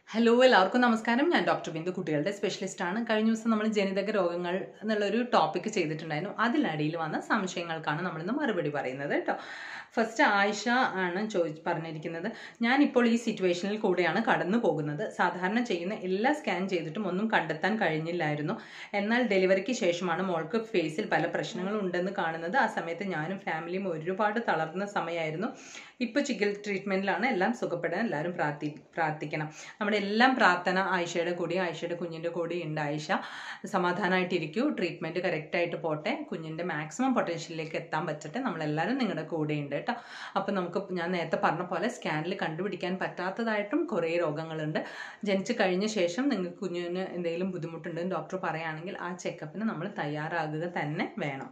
Hello എല്ലാവർക്കും നമസ്കാരം ഞാൻ ഡോക്ടർ ബിന്ദു കുട്ടികളുടെ സ്പെഷ്യലിസ്റ്റ് ആണ് കഴിഞ്ഞ ദിവസം നമ്മൾ ജനിതക രോഗങ്ങൾ എന്നുള്ളൊരു ടോപ്പിക് ചെയ്തിട്ടുണ്ടായിരുന്നു അതിലടിയിൽ വന്ന സംശയങ്ങൾക്കാണ് നമ്മളിന്ന് മറുപടി പറയുന്നത് കേട്ടോ ഫസ്റ്റ് ആയിഷ ആണ് ചോദിച്ച് പറഞ്ഞിരിക്കുന്നത് ഞാനിപ്പോൾ ഈ സിറ്റുവേഷനിൽ കൂടെയാണ് കടന്നു പോകുന്നത് സാധാരണ ചെയ്യുന്ന എല്ലാ സ്കാൻ ചെയ്തിട്ടും ഒന്നും കണ്ടെത്താൻ കഴിഞ്ഞില്ലായിരുന്നു എന്നാൽ ഡെലിവറിക്ക് ശേഷമാണ് മോൾക്ക് ഫേസിൽ പല പ്രശ്നങ്ങളും ഉണ്ടെന്ന് കാണുന്നത് ആ സമയത്ത് ഞാനും ഫാമിലിയും ഒരുപാട് തളർന്ന സമയമായിരുന്നു ഇപ്പോൾ ചികിത്സ ട്രീറ്റ്മെൻറ്റിലാണ് എല്ലാം സുഖപ്പെടാൻ എല്ലാവരും പ്രാർത്ഥി പ്രാർത്ഥിക്കണം നമ്മുടെ എല്ലാം പ്രാർത്ഥന ആയിഷയുടെ കൂടി ആയിഷയുടെ കുഞ്ഞിൻ്റെ കൂടി ഉണ്ട് ആയിഷ സമാധാനമായിട്ടിരിക്കൂ ട്രീറ്റ്മെൻറ്റ് കറക്റ്റായിട്ട് പോട്ടെ കുഞ്ഞിൻ്റെ മാക്സിമം പൊട്ടൻഷ്യലിലേക്ക് എത്താൻ പറ്റട്ടെ നമ്മളെല്ലാവരും നിങ്ങളുടെ കൂടെ ഉണ്ട് കേട്ടോ അപ്പോൾ നമുക്ക് ഞാൻ നേരത്തെ പറഞ്ഞ പോലെ സ്കാനിൽ കണ്ടുപിടിക്കാൻ പറ്റാത്തതായിട്ടും കുറേ രോഗങ്ങളുണ്ട് ജനിച്ച് കഴിഞ്ഞ ശേഷം നിങ്ങൾക്ക് കുഞ്ഞിന് എന്തെങ്കിലും ബുദ്ധിമുട്ടുണ്ടെന്ന് ഡോക്ടർ പറയുകയാണെങ്കിൽ ആ ചെക്കപ്പിന് നമ്മൾ തയ്യാറാകുക തന്നെ വേണം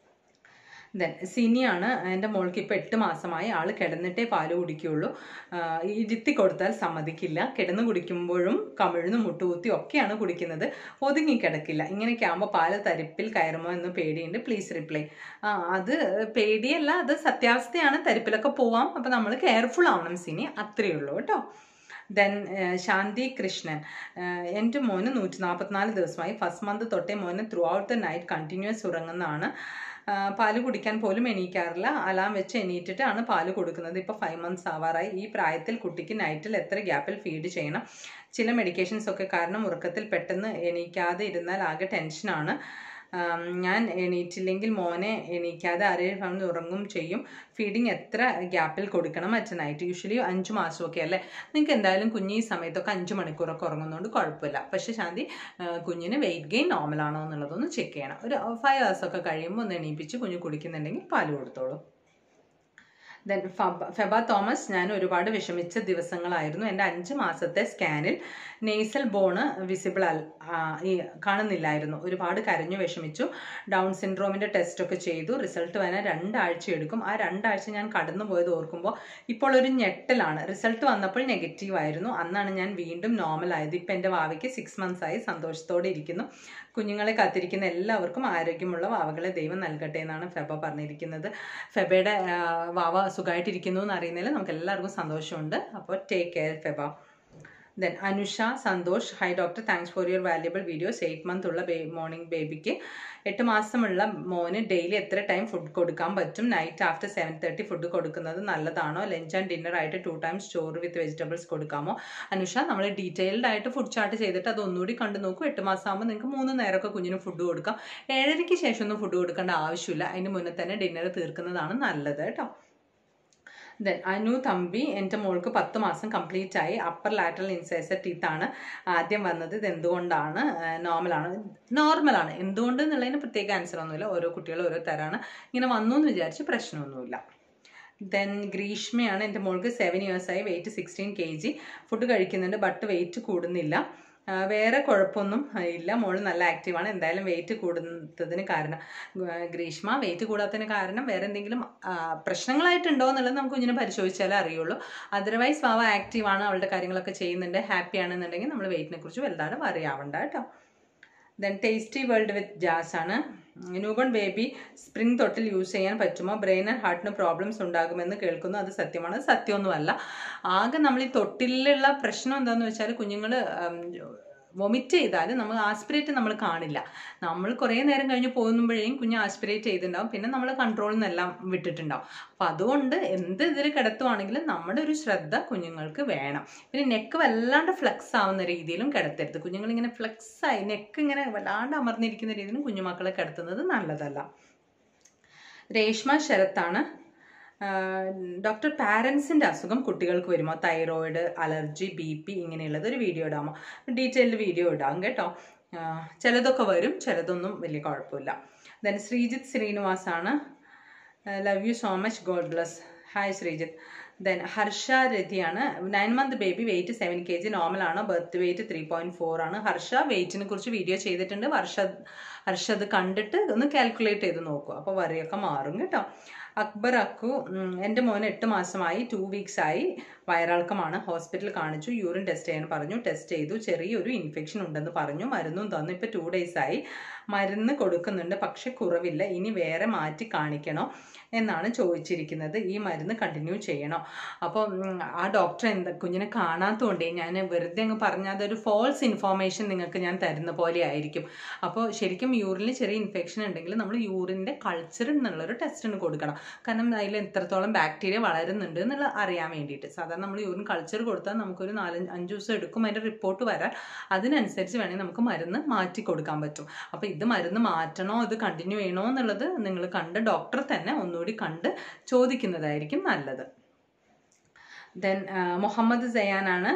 ദെൻ സിനിയാണ് എൻ്റെ മോൾക്ക് ഇപ്പോൾ എട്ട് മാസമായി ആൾ കിടന്നിട്ടേ പാല് കുടിക്കുകയുള്ളൂ ആഹ് ഇരുത്തി കൊടുത്താൽ സമ്മതിക്കില്ല കിടന്ന് കുടിക്കുമ്പോഴും കമിഴ്ന്നും മുട്ടുകുത്തി ഒക്കെയാണ് കുടിക്കുന്നത് ഒതുങ്ങി കിടക്കില്ല ഇങ്ങനെയൊക്കെ ആകുമ്പോൾ പാല് തരിപ്പിൽ കയറുമോ എന്ന് പേടിയുണ്ട് പ്ലീസ് റിപ്ലൈ ആ അത് പേടിയല്ല അത് സത്യാവസ്ഥയാണ് തരിപ്പിലൊക്കെ പോവാം അപ്പോൾ നമ്മൾ കെയർഫുൾ ആവണം സിനി അത്രയേ ഉള്ളൂ കേട്ടോ ദെൻ ശാന്തി കൃഷ്ണൻ എൻ്റെ മോന് നൂറ്റി നാൽപ്പത്തിനാല് ദിവസമായി ഫസ്റ്റ് മന്ത് തൊട്ടേ മോന് throughout the night continuous ഉറങ്ങുന്നതാണ് ആ, പാല് കുടിക്കാൻ പോലും എണീക്കാറില്ല അലാം വെച്ച് എണീറ്റിട്ടാണ് പാല് കൊടുക്കുന്നത് ഇപ്പോൾ ഫൈവ് മന്ത്സ് ആവാറായി ഈ പ്രായത്തിൽ കുട്ടിക്ക് നൈറ്റിൽ എത്ര ഗ്യാപ്പിൽ ഫീഡ് ചെയ്യണം ചില മെഡിക്കേഷൻസ് ഒക്കെ കാരണം ഉറക്കത്തിൽ പെട്ടെന്ന് എണീക്കാതെ ഇരുന്നാൽ ആകെ ടെൻഷനാണ് ആം, ഞാൻ എണീറ്റില്ലെങ്കിൽ മോനെ എണീക്കാതെ ആരെയും പറഞ്ഞ് ഉറങ്ങും ചെയ്യും ഫീഡിങ് എത്ര ഗ്യാപ്പിൽ കൊടുക്കണം അറ്റ് നൈറ്റ് യൂഷ്വലി അഞ്ച് മാസമൊക്കെ അല്ലേ നിങ്ങൾക്ക് എന്തായാലും കുഞ്ഞ് ഈ സമയത്തൊക്കെ അഞ്ച് മണിക്കൂറൊക്കെ ഉറങ്ങുന്നതുകൊണ്ട് കുഴപ്പമില്ല പക്ഷേ ശാന്തി ആ, കുഞ്ഞിന് വെയിറ്റ് ഗെയിൻ നോർമൽ ആണോ എന്നുള്ളതൊന്ന് ചെക്ക് ചെയ്യണം ഒരു ഫൈവ് ഹവേഴ്സ് ഒക്കെ കഴിയുമ്പോൾ ഒന്ന് എണീപ്പിച്ച് കുഞ്ഞ് കുടിക്കുന്നുണ്ടെങ്കിൽ പാല് കൊടുത്തോളൂ ദെൻ ഫബ ഫെബ തോമസ് ഞാൻ ഒരുപാട് വിഷമിച്ച ദിവസങ്ങളായിരുന്നു എൻ്റെ അഞ്ച് മാസത്തെ സ്കാനിൽ നെയ്സൽ ബോണ് വിസിബിൾ അൽ ആ, ഈ കാണുന്നില്ലായിരുന്നു ഒരുപാട് കരഞ്ഞു വിഷമിച്ചു ഡൗൺ സിൻഡ്രോമിൻ്റെ ടെസ്റ്റൊക്കെ ചെയ്തു റിസൾട്ട് വരാൻ രണ്ടാഴ്ച എടുക്കും ആ രണ്ടാഴ്ച ഞാൻ കടന്നു പോയത് ഓർക്കുമ്പോൾ ഇപ്പോൾ ഒരു ഞെട്ടലാണ് റിസൾട്ട് വന്നപ്പോൾ നെഗറ്റീവ് ആയിരുന്നു അന്നാണ് ഞാൻ വീണ്ടും നോർമൽ ആയത് ഇപ്പം എൻ്റെ വാവയ്ക്ക് സിക്സ് മന്ത്സ് ആയി സന്തോഷത്തോടെ ഇരിക്കുന്നു കുഞ്ഞുങ്ങളെ കാത്തിരിക്കുന്ന എല്ലാവർക്കും ആരോഗ്യമുള്ള വാവകളെ ദൈവം നൽകട്ടെ എന്നാണ് ഫെബ പറഞ്ഞിരിക്കുന്നത് ഫെബയുടെ ആ, വാവ സുഖമായിട്ടിരിക്കുന്നു എന്ന് അറിയുന്നതിൽ നമുക്ക് എല്ലാവർക്കും സന്തോഷമുണ്ട് അപ്പോൾ take care Feba then Anusha Santhosh hi doctor thanks for your valuable videos eight month ഉള്ള ബേ മോർണിംഗ് ബേബിക്ക് എട്ട് മാസമുള്ള മോന് ഡെയിലി എത്ര ടൈം ഫുഡ് കൊടുക്കാൻ പറ്റും night after seven thirty food കൊടുക്കുന്നത് നല്ലതാണോ ലഞ്ച് ആൻഡ് ഡിന്നർ ആയിട്ട് ടു ടൈംസ് ചോറ് വിത്ത് വെജിറ്റബിൾസ് കൊടുക്കാമോ അനുഷ നമ്മൾ ഡീറ്റെയിൽഡ് ആയിട്ട് ഫുഡ് ചാർട്ട് ചെയ്തിട്ട് അത് ഒന്നുകൂടി കണ്ടു നോക്കൂ എട്ട് മാസം ആകുമ്പോൾ നിങ്ങൾക്ക് മൂന്ന് നേരമൊക്കെ കുഞ്ഞിന് ഫുഡ് കൊടുക്കാം ഏഴരയ്ക്ക് ശേഷം ഒന്നും ഫുഡ് കൊടുക്കേണ്ട ആവശ്യമില്ല അതിന് മുന്നേ തന്നെ ഡിന്നർ തീർക്കുന്നതാണ് നല്ലത് കേട്ടോ ദെൻ അനു തമ്പി എൻ്റെ മോൾക്ക് പത്ത് മാസം കംപ്ലീറ്റ് ആയി അപ്പർ ലാറ്ററൽ ഇൻസൈസർ ടീത്ത് ആണ് ആദ്യം വന്നത് ഇത് എന്തുകൊണ്ടാണ് നോർമലാണ് നോർമലാണ് എന്തുകൊണ്ട് എന്നുള്ളതിന് പ്രത്യേക ആൻസർ ഒന്നുമില്ല ഓരോ കുട്ടികളും ഓരോ തരാണ് ഇങ്ങനെ വന്നു എന്ന് വിചാരിച്ച് പ്രശ്നമൊന്നുമില്ല ദെൻ ഗ്രീഷ്മയാണ് എൻ്റെ മോൾക്ക് സെവൻ ഇയേഴ്സായി weight sixteen K G food കഴിക്കുന്നുണ്ട് ബട്ട് വെയിറ്റ് കൂടുന്നില്ല ആ, വേറെ കുഴപ്പമൊന്നും ഇല്ല മോൾ നല്ല ആക്റ്റീവാണ് എന്തായാലും വെയിറ്റ് കൂടുന്നതിന് കാരണം ഗ- ഗ്രീഷ്മ വെയിറ്റ് കൂടാത്തതിന് കാരണം വേറെ എന്തെങ്കിലും ആ, പ്രശ്നങ്ങളായിട്ടുണ്ടോ എന്നുള്ളത് നമുക്ക് കുഞ്ഞിനെ പരിശോധിച്ചാലേ അറിയുള്ളൂ അതർവൈസ് വാവ ആക്റ്റീവാണ് അവളുടെ കാര്യങ്ങളൊക്കെ ചെയ്യുന്നുണ്ട് ഹാപ്പി ആണെന്നുണ്ടെങ്കിൽ നമ്മൾ വെയിറ്റിനെ കുറിച്ച് വലുതാണ് അറിയാവണ്ട കേട്ടോ then tasty world with Jas ആണ് ന്യൂബോൺ ബേബി സ്പ്രിംഗ് തൊട്ടിൽ യൂസ് ചെയ്യാൻ പറ്റുമോ ബ്രെയിൻ ആൻഡ് ഹാർട്ടിന് പ്രോബ്ലംസ് ഉണ്ടാകുമെന്ന് കേൾക്കുന്നു അത് സത്യമാണ് അത് സത്യമൊന്നുമല്ല ആകെ നമ്മൾ ഈ തൊട്ടിലുള്ള പ്രശ്നം എന്താണെന്ന് വെച്ചാൽ കുഞ്ഞുങ്ങൾ വൊമിറ്റ് ചെയ്താൽ നമ്മൾ ആസ്പിറേറ്റ് നമ്മൾ കാണില്ല നമ്മൾ കുറേ നേരം കഴിഞ്ഞ് പോകുമ്പോഴേക്കും കുഞ്ഞ് ആസ്പിറേറ്റ് ചെയ്തിട്ടുണ്ടാവും പിന്നെ നമ്മൾ കൺട്രോളിൽ നിന്നെല്ലാം വിട്ടിട്ടുണ്ടാവും അപ്പം അതുകൊണ്ട് എന്ത് ഇതിൽ കിടത്തുവാണെങ്കിലും നമ്മുടെ ഒരു ശ്രദ്ധ കുഞ്ഞുങ്ങൾക്ക് വേണം പിന്നെ നെക്ക് വല്ലാണ്ട് ഫ്ലെക്സ് ആവുന്ന രീതിയിലും കിടത്തരുത് കുഞ്ഞുങ്ങൾ ഇങ്ങനെ ഫ്ലെക്സ് ആയി നെക്ക് ഇങ്ങനെ വല്ലാണ്ട് അമർന്നിരിക്കുന്ന രീതിയിലും കുഞ്ഞുമക്കളെ കിടത്തുന്നത് നല്ലതല്ല രേഷ്മ ശരത്താണ് ഡോക്ടർ പാരൻസിൻ്റെ അസുഖം കുട്ടികൾക്ക് വരുമോ തൈറോയിഡ് അലർജി ബി പി ഇങ്ങനെയുള്ളത് ഒരു വീഡിയോ ഇടാമോ ഡീറ്റെയിൽഡ് വീഡിയോ ഇടാം കേട്ടോ ആ, ചിലതൊക്കെ വരും ചിലതൊന്നും വലിയ കുഴപ്പമില്ല ദെൻ ശ്രീജിത്ത് ശ്രീനിവാസാണ് love you so much God bless hi Sreejith then Harsha രതിയാണ് nine month baby weight seven K G normal ആണ് birth weight three point four ആണ് ഹർഷ വെയിറ്റിനെ കുറിച്ച് വീഡിയോ ചെയ്തിട്ടുണ്ട് വർഷ ഹർഷ അത് കണ്ടിട്ട് ഒന്ന് കാൽക്കുലേറ്റ് ചെയ്ത് നോക്കൂ അപ്പോൾ വരെയൊക്കെ മാറും കേട്ടോ അക്ബർ അക്കു ഉം, എൻ്റെ മോന് എട്ട് മാസമായി ടു വീക്സ് ആയി വയറിളക്കമാണ് ഹോസ്പിറ്റലിൽ കാണിച്ചു യൂറിൻ ടെസ്റ്റ് ചെയ്യാൻ പറഞ്ഞു ടെസ്റ്റ് ചെയ്തു ചെറിയൊരു ഇൻഫെക്ഷൻ ഉണ്ടെന്ന് പറഞ്ഞു മരുന്നും തന്നു ഇപ്പോൾ ടു ഡേയ്സ് ആയി മരുന്ന് കൊടുക്കുന്നുണ്ട് പക്ഷെ കുറവില്ല ഇനി വേറെ മാറ്റി കാണിക്കണോ എന്നാണ് ചോദിച്ചിരിക്കുന്നത് ഈ മരുന്ന് കണ്ടിന്യൂ ചെയ്യണോ അപ്പോൾ ഉം, ആ ഡോക്ടർ എന്താ കുഞ്ഞിനെ കാണാത്തതുകൊണ്ടേ ഞാൻ വെറുതെ അങ്ങ് പറഞ്ഞാൽ അതൊരു ഫോൾസ് ഇൻഫോർമേഷൻ നിങ്ങൾക്ക് ഞാൻ തരുന്ന പോലെ ആയിരിക്കും അപ്പോൾ ശരിക്കും യൂറിനിൽ ചെറിയ ഇൻഫെക്ഷൻ ഉണ്ടെങ്കിൽ നമ്മൾ യൂറിൻ്റെ കൾച്ചർ എന്നുള്ളൊരു ടെസ്റ്റിന് കൊടുക്കണം കാരണം അതിൽ എത്രത്തോളം ബാക്ടീരിയ വളരുന്നുണ്ട് എന്നുള്ള അറിയാൻ വേണ്ടിയിട്ട് സാധാരണ നമ്മൾ യൂറിൻ കൾച്ചർ കൊടുത്താൽ നമുക്കൊരു നാലഞ്ച് അഞ്ച് ദിവസം എടുക്കും അതിൻ്റെ റിപ്പോർട്ട് വരാൻ അതിനനുസരിച്ച് വേണമെങ്കിൽ നമുക്ക് മരുന്ന് മാറ്റി കൊടുക്കാൻ പറ്റും അപ്പോൾ ഇത് മരുന്ന് മാറ്റണോ ഇത് കണ്ടിന്യൂ ചെയ്യണോ എന്നുള്ളത് നിങ്ങൾ കണ്ട് ഡോക്ടറെ തന്നെ ഒന്നുകൂടി കണ്ട് ചോദിക്കുന്നതായിരിക്കും നല്ലത് ദെൻ മുഹമ്മദ് സയാനാണ്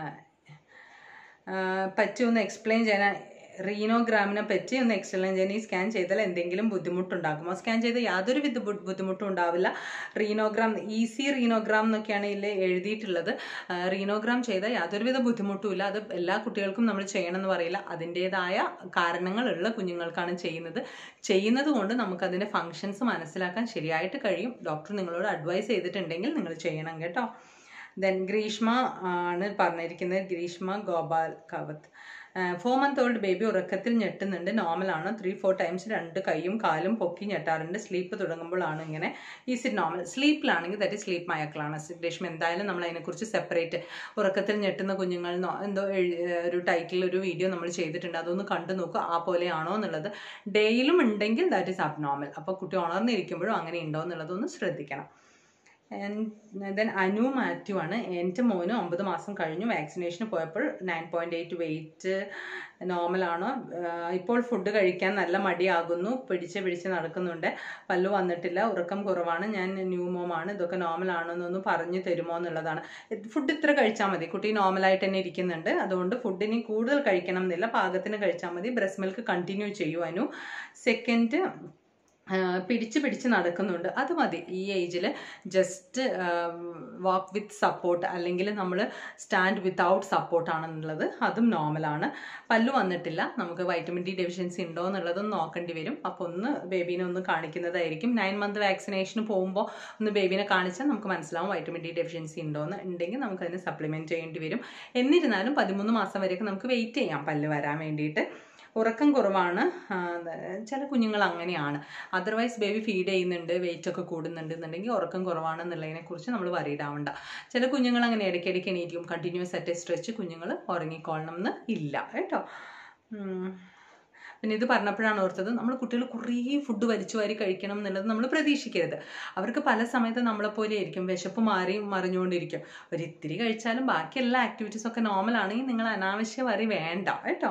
പറ്റി ഒന്ന് എക്സ്പ്ലെയിൻ ചെയ്യാൻ റീനോഗ്രാമിനെ പറ്റി ഒന്ന് എക്സ്പ്ലെയിൻ ചെയ്യാൻ ഈ സ്കാൻ ചെയ്താൽ എന്തെങ്കിലും ബുദ്ധിമുട്ടുണ്ടാകുമോ സ്കാൻ ചെയ്ത് യാതൊരു വിധ ബു- ബുദ്ധിമുട്ടും ഉണ്ടാവില്ല റീനോഗ്രാം ഈസി റീനോഗ്രാം എന്നൊക്കെയാണ് ഇതിൽ എഴുതിയിട്ടുള്ളത് ആ, റീനോഗ്രാം ചെയ്താൽ യാതൊരുവിധ ബുദ്ധിമുട്ടുമില്ല അത് എല്ലാ കുട്ടികൾക്കും നമ്മൾ ചെയ്യണമെന്ന് പറയില്ല അതിൻ്റെതായ കാരണങ്ങളുള്ള കുഞ്ഞുങ്ങൾക്കാണ് ചെയ്യുന്നത് ചെയ്യുന്നത് കൊണ്ട് നമുക്കതിൻ്റെ ഫങ്ഷൻസ് മനസ്സിലാക്കാൻ ശരിയായിട്ട് കഴിയും ഡോക്ടർ നിങ്ങളോട് അഡ്വൈസ് ചെയ്തിട്ടുണ്ടെങ്കിൽ നിങ്ങൾ ചെയ്യണം കേട്ടോ ദെൻ ഗ്രീഷ്മ ആണ് പറഞ്ഞിരിക്കുന്നത് Greeshma Gopal Kavath four month old baby ഉറക്കത്തിൽ ഞെട്ടുന്നുണ്ട് നോർമലാണ് ത്രീ ഫോർ ടൈംസ് രണ്ട് കൈയും കാലും പൊക്കി ഞെട്ടാറുണ്ട് സ്ലീപ്പ് തുടങ്ങുമ്പോഴാണ് ഇങ്ങനെ ഈസ് ഇറ്റ് നോർമൽ സ്ലീപ്പിലാണെങ്കിൽ ദറ്റ് സ്ലീപ്പ് മയക്കളാണ് ഗ്രീഷ്മ എന്തായാലും നമ്മൾ അതിനെക്കുറിച്ച് സെപ്പറേറ്റ് ഉറക്കത്തിൽ ഞെട്ടുന്ന കുഞ്ഞുങ്ങൾ എന്നോ എന്തോ എഴു- ഒരു ടൈറ്റിൽ ഒരു വീഡിയോ നമ്മൾ ചെയ്തിട്ടുണ്ട് അതൊന്ന് കണ്ടു നോക്കുക ആ പോലെയാണോ എന്നുള്ളത് ഡേയിലും ഉണ്ടെങ്കിൽ ദാറ്റ് ഈസ് അബ്നോർമൽ അപ്പോൾ കുട്ടി ഉണർന്നിരിക്കുമ്പോഴും അങ്ങനെ ഉണ്ടോ എന്നുള്ളതൊന്ന് ശ്രദ്ധിക്കണം ദെൻ അനു മാത്യു ആണ് എൻ്റെ മോന് ഒമ്പത് മാസം കഴിഞ്ഞു വാക്സിനേഷന് പോയപ്പോൾ നയൻ പോയിൻറ്റ് എയ്റ്റ് വെയിറ്റ് നോർമലാണോ ഇപ്പോൾ ഫുഡ് കഴിക്കാൻ നല്ല മടിയാകുന്നു പിടിച്ച് പിടിച്ച് നടക്കുന്നുണ്ട് പല്ലു വന്നിട്ടില്ല ഉറക്കം കുറവാണ് ഞാൻ ന്യൂ മോമാണ് ഇതൊക്കെ നോർമലാണോ എന്നൊന്ന് പറഞ്ഞു തരുമോ എന്നുള്ളതാണ് ഫുഡ് ഇത്ര കഴിച്ചാൽ മതി കുട്ടി നോർമലായിട്ട് തന്നെ ഇരിക്കുന്നുണ്ട് അതുകൊണ്ട് ഫുഡിനി കൂടുതൽ കഴിക്കണം എന്നില്ല പാകത്തിന് കഴിച്ചാൽ മതി ബ്രസ്റ്റ് മിൽക്ക് കണ്ടിന്യൂ ചെയ്യൂ അനു സെക്കൻഡ് പിടിച്ച് പിടിച്ച് നടക്കുന്നുണ്ട് അത് മതി ഈ ഏജിൽ ജസ്റ്റ് വാക്ക് വിത്ത് സപ്പോർട്ട് അല്ലെങ്കിൽ നമ്മൾ സ്റ്റാൻഡ് വിത്തൗട്ട് സപ്പോർട്ടാണെന്നുള്ളത് അതും നോർമലാണ് പല്ലു വന്നിട്ടില്ല നമുക്ക് വൈറ്റമിൻ ഡി ഡെഫിഷ്യൻസി ഉണ്ടോ എന്നുള്ളതും നോക്കേണ്ടി വരും അപ്പോൾ ഒന്ന് ബേബീനെ ഒന്ന് കാണിക്കുന്നതായിരിക്കും നയൻ മന്ത് വാക്സിനേഷന് പോകുമ്പോൾ ഒന്ന് ബേബീനെ കാണിച്ചാൽ നമുക്ക് മനസ്സിലാവും വൈറ്റമിൻ ഡി ഡെഫിഷ്യൻസി ഉണ്ടോ എന്ന് ഉണ്ടെങ്കിൽ നമുക്ക് അതിന് സപ്ലിമെൻറ്റ് ചെയ്യേണ്ടി വരും എന്നിരുന്നാലും പതിമൂന്ന് മാസം വരെയൊക്കെ നമുക്ക് വെയിറ്റ് ചെയ്യാം പല്ല് വരാൻ വേണ്ടിയിട്ട് ഉറക്കം കുറവാണ് ആ, ചില കുഞ്ഞുങ്ങൾ അങ്ങനെയാണ് അതർവൈസ് ബേബി ഫീഡ് ചെയ്യുന്നുണ്ട് വെയിറ്റ് ഒക്കെ കൂടുന്നുണ്ട് എന്നുണ്ടെങ്കിൽ ഉറക്കം കുറവാണെന്നുള്ളതിനെ കുറിച്ച് നമ്മൾ വറീഡ് ആവണ്ട ചില കുഞ്ഞുങ്ങൾ അങ്ങനെ ഇടയ്ക്കിടയ്ക്ക് എണീറ്റും കണ്ടിന്യൂസ് ആയിട്ട് സ്ട്രെച്ച് കുഞ്ഞുങ്ങൾ ഉറങ്ങിക്കൊള്ളണം എന്ന് ഇല്ല കേട്ടോ ഉം. പിന്നെ ഇത് പറഞ്ഞപ്പോഴാണ് ഓർത്തത് നമ്മൾ കുട്ടികൾ കുറേ ഫുഡ് വലിച്ചു വാരി കഴിക്കണം എന്നുള്ളത് നമ്മൾ പ്രതീക്ഷിക്കരുത് അവർക്ക് പല സമയത്ത് നമ്മളെപ്പോലെ ആയിരിക്കും വിശപ്പ് മാറി മറിഞ്ഞുകൊണ്ടിരിക്കും ഒരു ഇത്തിരി കഴിച്ചാലും ബാക്കി എല്ലാ ആക്ടിവിറ്റീസ് ഒക്കെ നോർമൽ ആണെങ്കിൽ നിങ്ങൾ അനാവശ്യ വരി വേണ്ട കേട്ടോ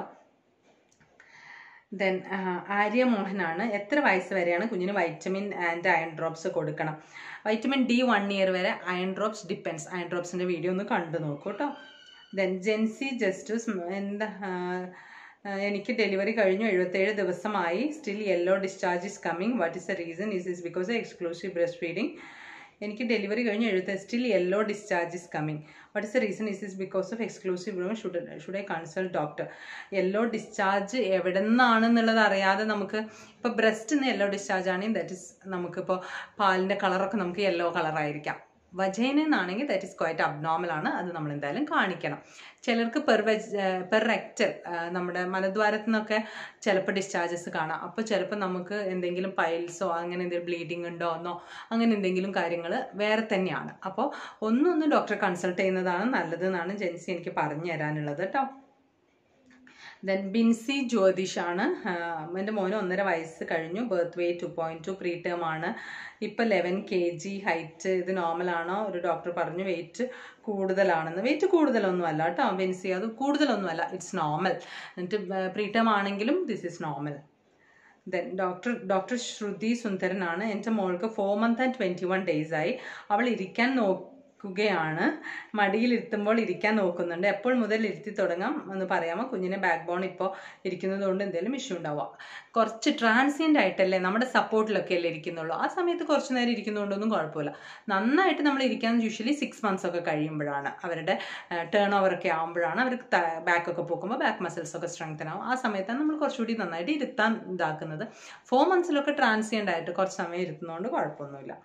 ദെൻ ആര്യ മോഹനാണ് എത്ര വയസ്സ് വരെയാണ് കുഞ്ഞിന് വൈറ്റമിൻ ആൻഡ് അയൺ ഡ്രോപ്സ് കൊടുക്കണം വൈറ്റമിൻ ഡി വൺ ഇയർ വരെ അയൺ ഡ്രോപ്സ് ഡിപ്പെൻസ് അയൺ ഡ്രോപ്സിൻ്റെ വീഡിയോ ഒന്ന് കണ്ടു നോക്കൂ കേട്ടോ ദെൻ ജെൻസി ജസ്റ്റൂസ് എന്താ ആ, ആ, എനിക്ക് ഡെലിവറി കഴിഞ്ഞു എഴുപത്തേഴ് ദിവസമായി still yellow discharge is coming what is the reason is is because exclusive breast feeding എനിക്ക് ഡെലിവറി കഴിഞ്ഞ് എഴുപത്തി still yellow discharge is coming what is the reason is is because of exclusive broom should should I consult doctor yellow discharge എവിടെ നിന്നാണെന്നുള്ളത് അറിയാതെ നമുക്ക് ഇപ്പോൾ ബ്രസ്റ്റിൽ yellow discharge ആണെങ്കിൽ ദാറ്റ് ഇസ് നമുക്കിപ്പോൾ പാലിൻ്റെ കളറൊക്കെ നമുക്ക് യെല്ലോ കളറായിരിക്കാം വജൈന എന്നാണെങ്കിൽ ദാറ്റ് ഇസ് ക്വൈറ്റ് അബ്നോർമൽ ആണ് അത് നമ്മൾ എന്തായാലും കാണിക്കണം ചിലർക്ക് പെർ വെജ് പെർ റെക്റ്റൽ നമ്മുടെ മലദ്വാരത്തു നിന്നൊക്കെ ചിലപ്പോൾ ഡിസ്ചാർജസ് കാണാം അപ്പോൾ ചിലപ്പോൾ നമുക്ക് എന്തെങ്കിലും പൈൽസോ അങ്ങനെ എന്തെങ്കിലും ബ്ലീഡിങ് ഉണ്ടോ എന്നോ അങ്ങനെ എന്തെങ്കിലും കാര്യങ്ങൾ വേറെ തന്നെയാണ് അപ്പോൾ ഒന്നൊന്ന് ഡോക്ടറെ കൺസൾട്ട് ചെയ്യുന്നതാണ് നല്ലതെന്നാണ് ജെൻസി എനിക്ക് പറഞ്ഞു തരാനുള്ളത് കേട്ടോ ദെൻ ബിൻസി ജ്യോതിഷാണ് എൻ്റെ മോന് ഒന്നര വയസ്സ് കഴിഞ്ഞു birth weight two point two preterm ആണ് ഇപ്പം ലെവൻ കെ ജി ഹൈറ്റ് ഇത് നോർമലാണോ ഒരു ഡോക്ടർ പറഞ്ഞു വെയിറ്റ് കൂടുതലാണെന്ന് വെയിറ്റ് കൂടുതലൊന്നുമല്ല കേട്ടോ ബിൻസി അത് കൂടുതലൊന്നുമല്ല ഇറ്റ്സ് നോർമൽ എന്നിട്ട് പ്രീ ടേം ആണെങ്കിലും this is normal then doctor doctor Shruthi സുന്ദരനാണ് എൻ്റെ മോൾക്ക് four month and twenty one days ആയി അവൾ ഇരിക്കാൻ നോക്കുകയാണ് മടിയിലിരുത്തുമ്പോൾ ഇരിക്കാൻ നോക്കുന്നുണ്ട് എപ്പോൾ മുതൽ ഇരുത്തി തുടങ്ങാം എന്ന് പറയാമോ കുഞ്ഞിനെ ബാക്ക് ബോൺ ഇപ്പോൾ ഇരിക്കുന്നത് കൊണ്ട് എന്തെങ്കിലും ഇഷ്യൂ ഉണ്ടാവുക കുറച്ച് ട്രാൻസിയൻ്റ് ആയിട്ടല്ലേ നമ്മുടെ സപ്പോർട്ടിലൊക്കെ അല്ലേ ഇരിക്കുന്നുള്ളൂ ആ സമയത്ത് കുറച്ച് നേരം ഇരിക്കുന്നതുകൊണ്ടൊന്നും കുഴപ്പമില്ല നന്നായിട്ട് നമ്മൾ ഇരിക്കാൻ യൂഷ്വലി സിക്സ് മന്ത്സ് ഒക്കെ കഴിയുമ്പോഴാണ് അവരുടെ ടേൺ ഓവർ ഒക്കെ ആകുമ്പോഴാണ് അവർക്ക് ബാക്ക് ഒക്കെ പോക്കുമ്പോൾ ബാക്ക് മസിൽസ് ഒക്കെ സ്ട്രെങ്തൻ ആവും ആ സമയത്താണ് നമ്മൾ കുറച്ചുകൂടി നന്നായിട്ട് ഇരുത്താൻ ഇതാക്കുന്നത് ഫോർ മന്ത്സിലൊക്കെ ട്രാൻസിയൻ്റ് ആയിട്ട് കുറച്ച് സമയം ഇരുത്തുന്നതുകൊണ്ട് കുഴപ്പമൊന്നുമില്ല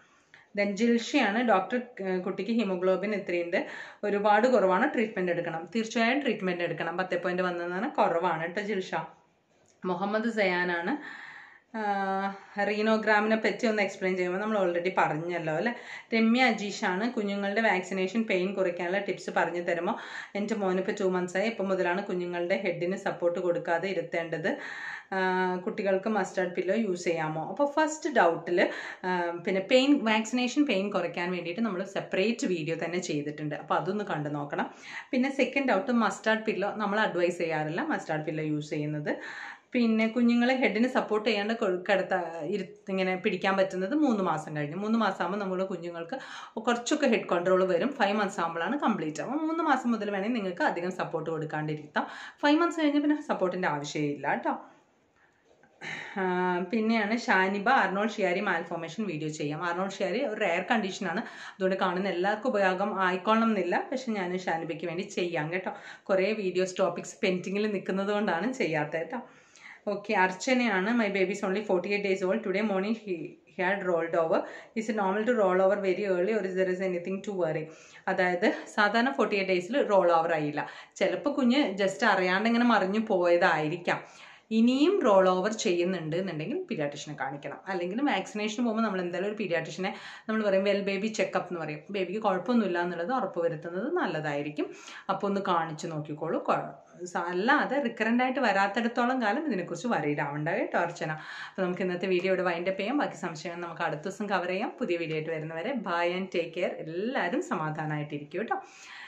ദെൻ ജിൽഷയാണ് ഡോക്ടർ ഏഹ്, കുട്ടിക്ക് ഹീമോഗ്ലോബിൻ ഇത്രയുണ്ട് ഒരുപാട് കുറവാണ് ട്രീറ്റ്മെൻറ്റ് എടുക്കണം തീർച്ചയായും ട്രീറ്റ്മെൻറ്റ് എടുക്കണം പത്ത് പോയിൻറ്റ് വന്നതാണ് കുറവാണ് കേട്ടോ ജിൽഷ മുഹമ്മദ് സയാനാണ് റീനോഗ്രാമിനെ പറ്റി ഒന്ന് എക്സ്പ്ലെയിൻ ചെയ്യുമ്പോൾ നമ്മൾ ഓൾറെഡി പറഞ്ഞല്ലോ അല്ലേ രമ്യ അജീഷാണ് കുഞ്ഞുങ്ങളുടെ വാക്സിനേഷൻ പെയിൻ കുറയ്ക്കാനുള്ള ടിപ്സ് പറഞ്ഞു തരുമോ എൻ്റെ മോനിപ്പോൾ ടു മന്ത്സായി ഇപ്പോൾ മുതലാണ് കുഞ്ഞുങ്ങളുടെ ഹെഡിന് സപ്പോർട്ട് കൊടുക്കാതെ ഇരുത്തേണ്ടത് ആ, കുട്ടികൾക്ക് മസ്റ്റാർഡ് പില്ലോ യൂസ് ചെയ്യാമോ അപ്പോൾ ഫസ്റ്റ് ഡൗട്ടിൽ പിന്നെ പെയിൻ വാക്സിനേഷൻ പെയിൻ കുറയ്ക്കാൻ വേണ്ടിയിട്ട് നമ്മൾ സെപ്പറേറ്റ് വീഡിയോ തന്നെ ചെയ്തിട്ടുണ്ട് അപ്പോൾ അതൊന്ന് കണ്ടു നോക്കണം പിന്നെ സെക്കൻഡ് ഡൗട്ട് മസ്റ്റാർഡ് പില്ലോ നമ്മൾ അഡ്വൈസ് ചെയ്യാറില്ല മസ്റ്റാർഡ് പില്ലോ യൂസ് ചെയ്യുന്നത് പിന്നെ കുഞ്ഞുങ്ങളെ ഹെഡിന് സപ്പോർട്ട് ചെയ്യാണ്ട് കൊ- കിടത്ത ഇരു ഇങ്ങനെ പിടിക്കാൻ പറ്റുന്നത് മൂന്ന് മാസം കഴിഞ്ഞ് മൂന്ന് മാസം ആകുമ്പോൾ നമ്മുടെ കുഞ്ഞുങ്ങൾക്ക് കുറച്ചൊക്കെ ഹെഡ് കൺട്രോൾ വരും ഫൈവ് മന്ത്സ് ആകുമ്പോഴാണ് കംപ്ലീറ്റ് ആവും മൂന്ന് മാസം മുതൽ വേണമെങ്കിൽ നിങ്ങൾക്ക് അധികം സപ്പോർട്ട് കൊടുക്കാണ്ടിരിക്കാം ഫൈവ് മന്ത്സ് കഴിഞ്ഞ് പിന്നെ സപ്പോർട്ടിൻ്റെ ആവശ്യമില്ല കേട്ടോ ആ, പിന്നെയാണ് Shaniba Arnold Chiari malformation video ചെയ്യാം അർണോൾ ഷിയാരി ഒരു റെയർ കണ്ടീഷനാണ് അതുകൊണ്ട് കാണുന്ന എല്ലാവർക്കും ഉപയോഗം ആയിക്കോളണം എന്നില്ല പക്ഷെ ഞാൻ ഷാനിബയ്ക്ക് വേണ്ടി ചെയ്യാം കേട്ടോ കുറേ വീഡിയോസ് ടോപ്പിക്സ് പെൻഡിങ്ങിൽ നിൽക്കുന്നത് കൊണ്ടാണ് ചെയ്യാത്തത് കേട്ടോ ഓക്കെ അർച്ചനയാണ് my babies only forty eight days old today morning he had rolled over is it normal to roll over very early or is there is anything to worry അതായത് സാധാരണ forty eight ഡേയ്സിൽ roll over ആയില്ല ചിലപ്പോൾ കുഞ്ഞ് just അറിയാണ്ട് ഇങ്ങനെ മറിഞ്ഞു പോയതായിരിക്കാം ഇനിയും റോൾ ഓവർ ചെയ്യുന്നുണ്ട് എന്നുണ്ടെങ്കിൽ പീഡിയാട്രിഷനെ കാണിക്കണം അല്ലെങ്കിൽ വാക്സിനേഷന് പോകുമ്പോൾ നമ്മൾ എന്തായാലും ഒരു പീഡിയാട്രിഷനെ നമ്മൾ പറയും വെൽ ബേബി ചെക്കപ്പ് എന്ന് പറയും ബേബിക്ക് കുഴപ്പമൊന്നുമില്ല എന്നുള്ളത് ഉറപ്പ് വരുത്തുന്നത് നല്ലതായിരിക്കും അപ്പോൾ ഒന്ന് കാണിച്ച് നോക്കിക്കോളൂ കൊ- സ- അല്ലാതെ റിക്കറൻ്റ് ആയിട്ട് വരാത്തിടത്തോളം കാലം ഇതിനെക്കുറിച്ച് വരയിടാവണ്ട കേട്ടോ അർച്ചന അപ്പോൾ നമുക്ക് ഇന്നത്തെ വീഡിയോ ഇവിടെ വൈൻഡപ്പ് ചെയ്യാം ബാക്കി സംശയങ്ങൾ നമുക്ക് അടുത്ത ദിവസം കവർ ചെയ്യാം പുതിയ വീഡിയോ ആയിട്ട് വരുന്നവരെ ബൈ ആൻഡ് ടേക്ക് കെയർ എല്ലാവരും സമാധാനമായിട്ടിരിക്കും കേട്ടോ